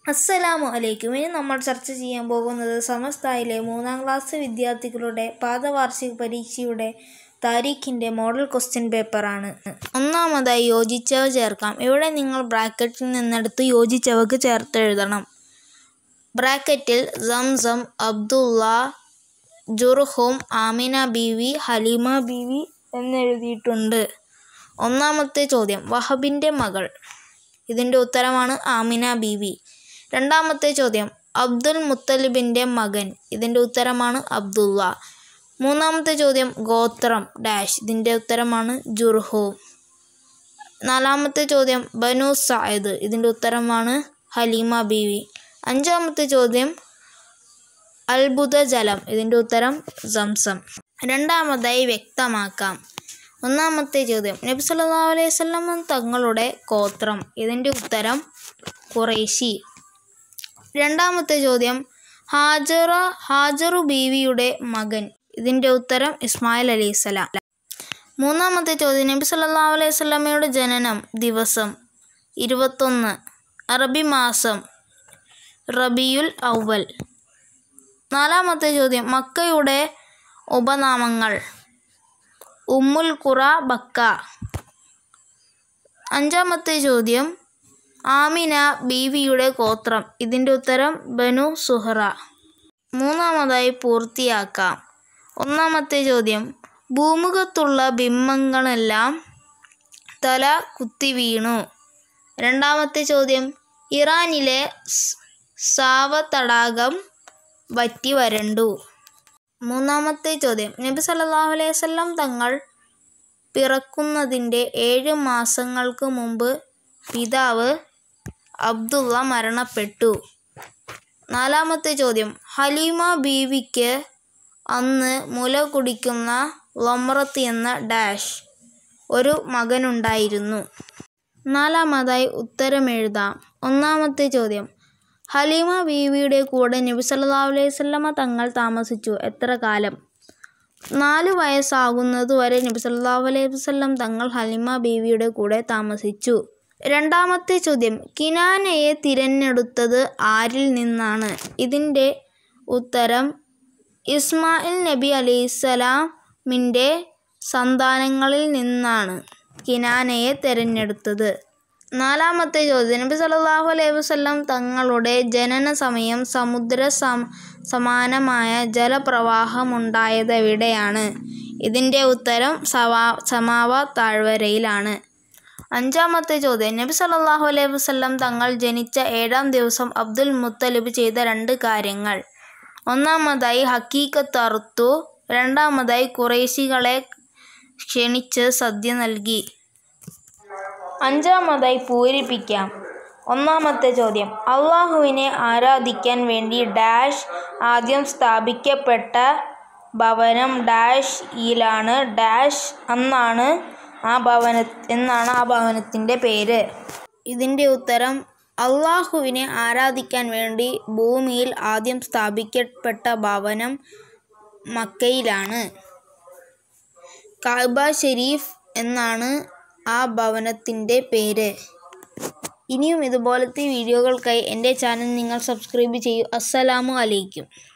അസ്സലാമു അലൈക്കും ഇനി നമ്മൾ ചർച്ച ചെയ്യാൻ പോകുന്നത് സമസ്തായിലെ മൂന്നാം ക്ലാസ് വിദ്യാർത്ഥികളുടെ പാദവാർഷിക പരീക്ഷയുടെ താരീഖിൻ്റെ മോഡൽ ക്വസ്റ്റ്യൻ പേപ്പറാണ് ഒന്നാമതായി യോജിച്ചവ ചേർക്കാം ഇവിടെ നിങ്ങൾ ബ്രാക്കറ്റിൽ നിന്നെടുത്ത് യോജിച്ചവക്ക് ചേർത്ത് എഴുതണം ബ്രാക്കറ്റിൽ Zamzam Abdullah Jurhum Amina Beevi Halima Beevi എന്നെഴുതിയിട്ടുണ്ട് ഒന്നാമത്തെ ചോദ്യം വഹബിൻ്റെ മകൾ ഇതിൻ്റെ ഉത്തരമാണ് ആമിന ബീവി രണ്ടാമത്തെ ചോദ്യം അബ്ദുൽ മുത്തലിബിൻ്റെ മകൻ ഇതിൻ്റെ ഉത്തരമാണ് അബ്ദുള്ള മൂന്നാമത്തെ ചോദ്യം ഗോത്രം ഡാഷ് ഇതിൻ്റെ ഉത്തരമാണ് ജുർഹു നാലാമത്തെ ചോദ്യം ബനു സായിദ് ഇതിൻ്റെ ഉത്തരമാണ് ഹലീമ ബീവി അഞ്ചാമത്തെ ചോദ്യം അത്ഭുത ജലം ഇതിൻ്റെ ഉത്തരം സംസം രണ്ടാമതായി വ്യക്തമാക്കാം ഒന്നാമത്തെ ചോദ്യം നബി സല്ലല്ലാഹു അലൈഹി വസല്ലം തങ്ങളുടെ ഗോത്രം ഇതിൻ്റെ ഉത്തരം ഖുറൈശി രണ്ടാമത്തെ ചോദ്യം ഹാജറ ഹാജറു ബീവിയുടെ മകൻ ഇതിൻ്റെ ഉത്തരം ഇസ്മായിൽ അലൈഹിസ്സലാം മൂന്നാമത്തെ ചോദ്യം നബി സല്ലല്ലാഹു അലൈഹി വസല്ലമയുടെ ജനനം ദിവസം ഇരുപത്തൊന്ന് അറബി മാസം റബിയുൽ ഔവൽ നാലാമത്തെ ചോദ്യം മക്കയുടെ ഉപനാമങ്ങൾ ഉമ്മുൽ ഖുറ ബക്ക അഞ്ചാമത്തെ ചോദ്യം ആമിന ബീവിയുടെ ഗോത്രം ഇതിൻ്റെ ഉത്തരം ബനു സുഹറ മൂന്നാമതായി പൂർത്തിയാക്കാം ഒന്നാമത്തെ ചോദ്യം ഭൂമുഖത്തുള്ള ബിംബങ്ങളെല്ലാം തല കുത്തി വീണു രണ്ടാമത്തെ ചോദ്യം ഇറാനിലെ സ്- സാവ തടാകം വറ്റി വരണ്ടു മൂന്നാമത്തെ ചോദ്യം നബി സല്ലല്ലാഹു അലൈഹി വസല്ലം തങ്ങൾ പിറക്കുന്നതിൻ്റെ ഏഴ് മാസങ്ങൾക്ക് മുമ്പ് പിതാവ് അബ്ദുള്ള മരണപ്പെട്ടു നാലാമത്തെ ചോദ്യം ഹലീമ ബീവിക്ക് അന്ന് മുല കുടിക്കുന്ന ലൊമ്രത്ത് എന്ന ഡാഷ് ഒരു മകനുണ്ടായിരുന്നു നാലാമതായി ഉത്തരം എഴുതാം ഒന്നാമത്തെ ചോദ്യം ഹലീമ ബീവിയുടെ കൂടെ നബി സല്ലല്ലാഹു അലൈഹി വസല്ലമ തങ്ങൾ താമസിച്ചു എത്ര കാലം നാല് വയസ്സാകുന്നതുവരെ നബി സല്ലല്ലാഹു അലൈഹി വസല്ലം തങ്ങൾ ഹലീമ ബീവിയുടെ കൂടെ താമസിച്ചു രണ്ടാമത്തെ ചോദ്യം കിനാനയെ തിരഞ്ഞെടുത്തത് ആരിൽ നിന്നാണ് ഇതിൻ്റെ ഉത്തരം ഇസ്മായിൽ നബി അലൈഹിസ്സലാമിൻ്റെ സന്താനങ്ങളിൽ നിന്നാണ് കിനാനയെ തിരഞ്ഞെടുത്തത് നാലാമത്തെ ചോദ്യം നബി സല്ലല്ലാഹു അലൈഹി വസല്ലം തങ്ങളുടെ ജനന സമയം സമുദ്ര സം സമാനമായ ജലപ്രവാഹമുണ്ടായത് എവിടെയാണ് ഇതിൻ്റെ ഉത്തരം സവാ സമാവ താഴ്വരയിലാണ് അഞ്ചാമത്തെ ചോദ്യം നബി സല്ലല്ലാഹു അലൈഹി വസല്ലം തങ്ങൾ ജനിച്ച ഏഴാം ദിവസം അബ്ദുൽ മുത്തലിബ് ചെയ്ത രണ്ട് കാര്യങ്ങൾ ഒന്നാമതായി ഹക്കീക്കത്ത് അറുത്തു രണ്ടാമതായി കുറേശികളെ ക്ഷണിച്ച് സദ്യ നൽകി അഞ്ചാമതായി പൂരിപ്പിക്കാം ഒന്നാമത്തെ ചോദ്യം അള്ളാഹുവിനെ ആരാധിക്കാൻ വേണ്ടി ഡാഷ് ആദ്യം സ്ഥാപിക്കപ്പെട്ട ഭവനം ഡാഷ് യിലാണ് ഡാഷ് എന്നാണ് ആ ഭവന എന്നാണ് ആ ഭവനത്തിൻ്റെ പേര് ഇതിൻ്റെ ഉത്തരം അള്ളാഹുവിനെ ആരാധിക്കാൻ വേണ്ടി ഭൂമിയിൽ ആദ്യം സ്ഥാപിക്കപ്പെട്ട ഭവനം മക്കയിലാണ് കാബ ഷെരീഫ് എന്നാണ് ആ ഭവനത്തിൻ്റെ പേര് ഇനിയും ഇതുപോലത്തെ വീഡിയോകൾക്കായി എൻ്റെ ചാനൽ നിങ്ങൾ സബ്സ്ക്രൈബ് ചെയ്യൂ അസ്സലാമു അലൈക്കും